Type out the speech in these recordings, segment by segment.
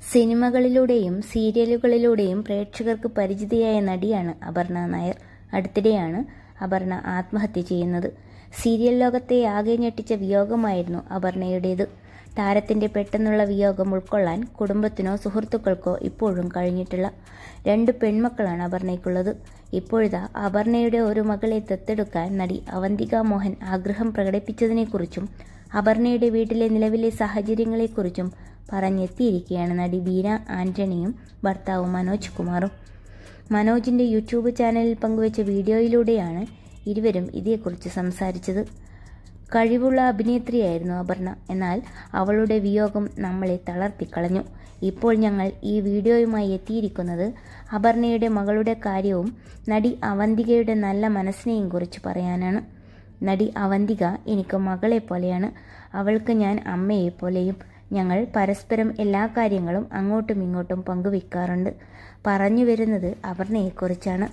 സിനിമകളിലൂടെയും സീരിയലുകളിലൂടെയും പ്രേക്ഷകർക്ക് പരിചിതയായ നടിയാണ് അപർണ നായർ അടുത്തിടെയാണ് അപർണ ആത്മഹത്യ ചെയ്യുന്നത് സീരിയൽ ലോകത്തെ ആകെ ഞെട്ടിച്ച വിയോഗമായിരുന്നു അപർണയുടേത് താരത്തിന്റെ പെട്ടെന്നുള്ള വിയോഗം ഉൾക്കൊള്ളാൻ കുടുംബത്തിനോ സുഹൃത്തുക്കൾക്കോ ഇപ്പോഴും കഴിഞ്ഞിട്ടില്ല രണ്ട് പെൺമക്കളാണ് അപർണയ്ക്കുള്ളത് ഇപ്പോഴിതാ അപർണയുടെ ഒരു മകളെ ദത്തെടുക്കാൻ നടി അവന്തിക മോഹൻ ആഗ്രഹം പ്രകടിപ്പിച്ചതിനെക്കുറിച്ചും അപർണയുടെ വീട്ടിലെ നിലവിലെ സാഹചര്യങ്ങളെക്കുറിച്ചും പറഞ്ഞെത്തിയിരിക്കുകയാണ് നടി ബീന ആന്റണിയും ഭർത്താവ് മനോജ് കുമാറും മനോജിന്റെ യൂട്യൂബ് ചാനലിൽ പങ്കുവച്ച വീഡിയോയിലൂടെയാണ് ഇരുവരും ഇതേക്കുറിച്ച് സംസാരിച്ചത് കഴിവുള്ള അഭിനേത്രിയായിരുന്നു അപർണ എന്നാൽ അവളുടെ വിയോഗം നമ്മളെ തളർത്തിക്കളഞ്ഞു ഇപ്പോൾ ഞങ്ങൾ ഈ വീഡിയോയുമായി എത്തിയിരിക്കുന്നത് അപർണയുടെ മകളുടെ കാര്യവും നടി അവന്തികയുടെ നല്ല മനസ്സിനെയും കുറിച്ച് പറയാനാണ് നടി അവന്തിക എനിക്ക് മകളെ പോലെയാണ് അവൾക്ക് ഞാൻ അമ്മയെ പോലെയും ഞങ്ങൾ പരസ്പരം എല്ലാ കാര്യങ്ങളും അങ്ങോട്ടും ഇങ്ങോട്ടും പങ്കുവെക്കാറുണ്ട് പറഞ്ഞു വരുന്നത് അപർണയെക്കുറിച്ചാണ്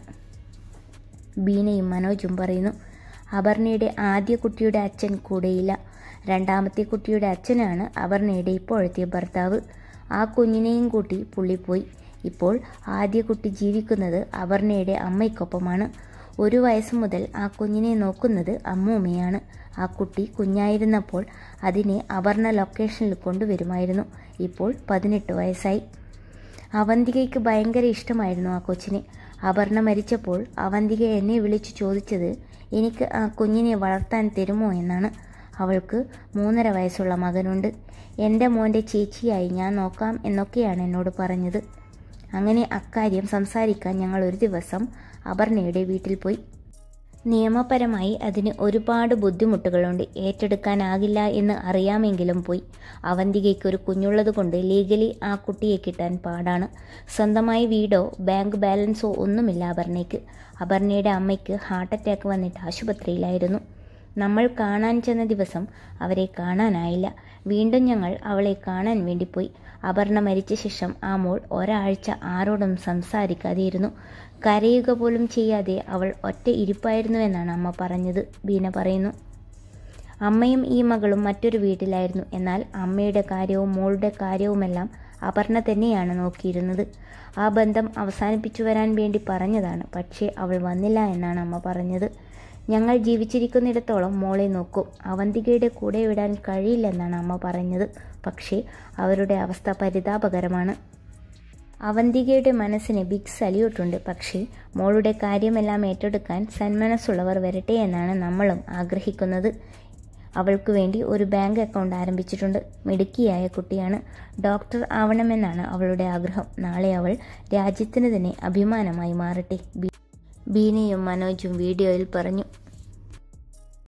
ബീനയും മനോജും പറയുന്നു അപർണയുടെ ആദ്യ കുട്ടിയുടെ അച്ഛൻ കൂടെയില്ല രണ്ടാമത്തെ കുട്ടിയുടെ അച്ഛനാണ് അപർണയുടെ ഇപ്പോഴത്തെ ഭർത്താവ് ആ കുഞ്ഞിനെയും കൂട്ടി പുള്ളിപ്പോയി ഇപ്പോൾ ആദ്യ കുട്ടി ജീവിക്കുന്നത് അപർണയുടെ അമ്മയ്ക്കൊപ്പമാണ് ഒരു വയസ്സ് മുതൽ ആ കുഞ്ഞിനെ നോക്കുന്നത് അമ്മൂമ്മയാണ് ആ കുട്ടി കുഞ്ഞായിരുന്നപ്പോൾ അതിനെ അപർണ ലൊക്കേഷനിൽ കൊണ്ടുവരുമായിരുന്നു ഇപ്പോൾ പതിനെട്ട് വയസ്സായി അവന്തികയ്ക്ക് ഭയങ്കര ഇഷ്ടമായിരുന്നു ആ കൊച്ചിനെ അപർണ മരിച്ചപ്പോൾ അവന്തിക എന്നെ വിളിച്ചു ചോദിച്ചത് എനിക്ക് ആ കുഞ്ഞിനെ വളർത്താൻ തരുമോ എന്നാണ് അവൾക്ക് മൂന്നര വയസ്സുള്ള മകനുണ്ട് എൻ്റെ മോൻ്റെ ചേച്ചിയായി ഞാൻ നോക്കാം എന്നൊക്കെയാണ് എന്നോട് പറഞ്ഞത് അങ്ങനെ അക്കാര്യം സംസാരിക്കാൻ ഞങ്ങൾ ഒരു ദിവസം അപർണയുടെ വീട്ടിൽ പോയി നിയമപരമായി അതിന് ഒരുപാട് ബുദ്ധിമുട്ടുകളുണ്ട് ഏറ്റെടുക്കാനാകില്ല എന്ന് അറിയാമെങ്കിലും പോയി അവന്തികയ്ക്ക് ഒരു കുഞ്ഞുള്ളത് കൊണ്ട് ലീഗലി ആ കുട്ടിയെ കിട്ടാൻ പാടാണ് സ്വന്തമായി വീടോ ബാങ്ക് ബാലൻസോ ഒന്നുമില്ല അപർണയ്ക്ക് അപർണയുടെ അമ്മയ്ക്ക് ഹാർട്ട് അറ്റാക്ക് വന്നിട്ട് ആശുപത്രിയിലായിരുന്നു നമ്മൾ കാണാൻ ചെന്ന ദിവസം അവരെ കാണാനായില്ല വീണ്ടും ഞങ്ങൾ അവളെ കാണാൻ വേണ്ടി പോയി അപർണ മരിച്ച ശേഷം ആ മോൾ ഒരാഴ്ച ആരോടും സംസാരിക്കാതെയിരുന്നു കരയുക പോലും ചെയ്യാതെ അവൾ ഒറ്റ ഇരിപ്പായിരുന്നുവെന്നാണ് അമ്മ പറഞ്ഞത് ബീന പറയുന്നു അമ്മയും ഈ മകളും മറ്റൊരു വീട്ടിലായിരുന്നു എന്നാൽ അമ്മയുടെ കാര്യവും മോളുടെ കാര്യവുമെല്ലാം അപർണ തന്നെയാണ് നോക്കിയിരുന്നത് ആ ബന്ധം അവസാനിപ്പിച്ചു വരാൻ വേണ്ടി പറഞ്ഞതാണ് പക്ഷേ അവൾ വന്നില്ല എന്നാണ് അമ്മ പറഞ്ഞത് ഞങ്ങൾ ജീവിച്ചിരിക്കുന്നിടത്തോളം മോളെ നോക്കും അവന്തികയുടെ കൂടെ വിടാൻ കഴിയില്ലെന്നാണ് അമ്മ പറഞ്ഞത് പക്ഷേ അവരുടെ അവസ്ഥ പരിതാപകരമാണ് അവന്തികയുടെ മനസ്സിന് ബിഗ് സല്യൂട്ടുണ്ട് പക്ഷേ മോളുടെ കാര്യമെല്ലാം ഏറ്റെടുക്കാൻ സന്മനസ്സുള്ളവർ വരട്ടെ എന്നാണ് നമ്മളും ആഗ്രഹിക്കുന്നത് അവൾക്ക് വേണ്ടി ഒരു ബാങ്ക് അക്കൗണ്ട് ആരംഭിച്ചിട്ടുണ്ട് മിടുക്കിയായ കുട്ടിയാണ് ഡോക്ടർ ആവണമെന്നാണ് അവളുടെ ആഗ്രഹം നാളെ അവൾ രാജ്യത്തിന് തന്നെ അഭിമാനമായി മാറട്ടെ ബീനയും മനോജും വീഡിയോയിൽ പറഞ്ഞു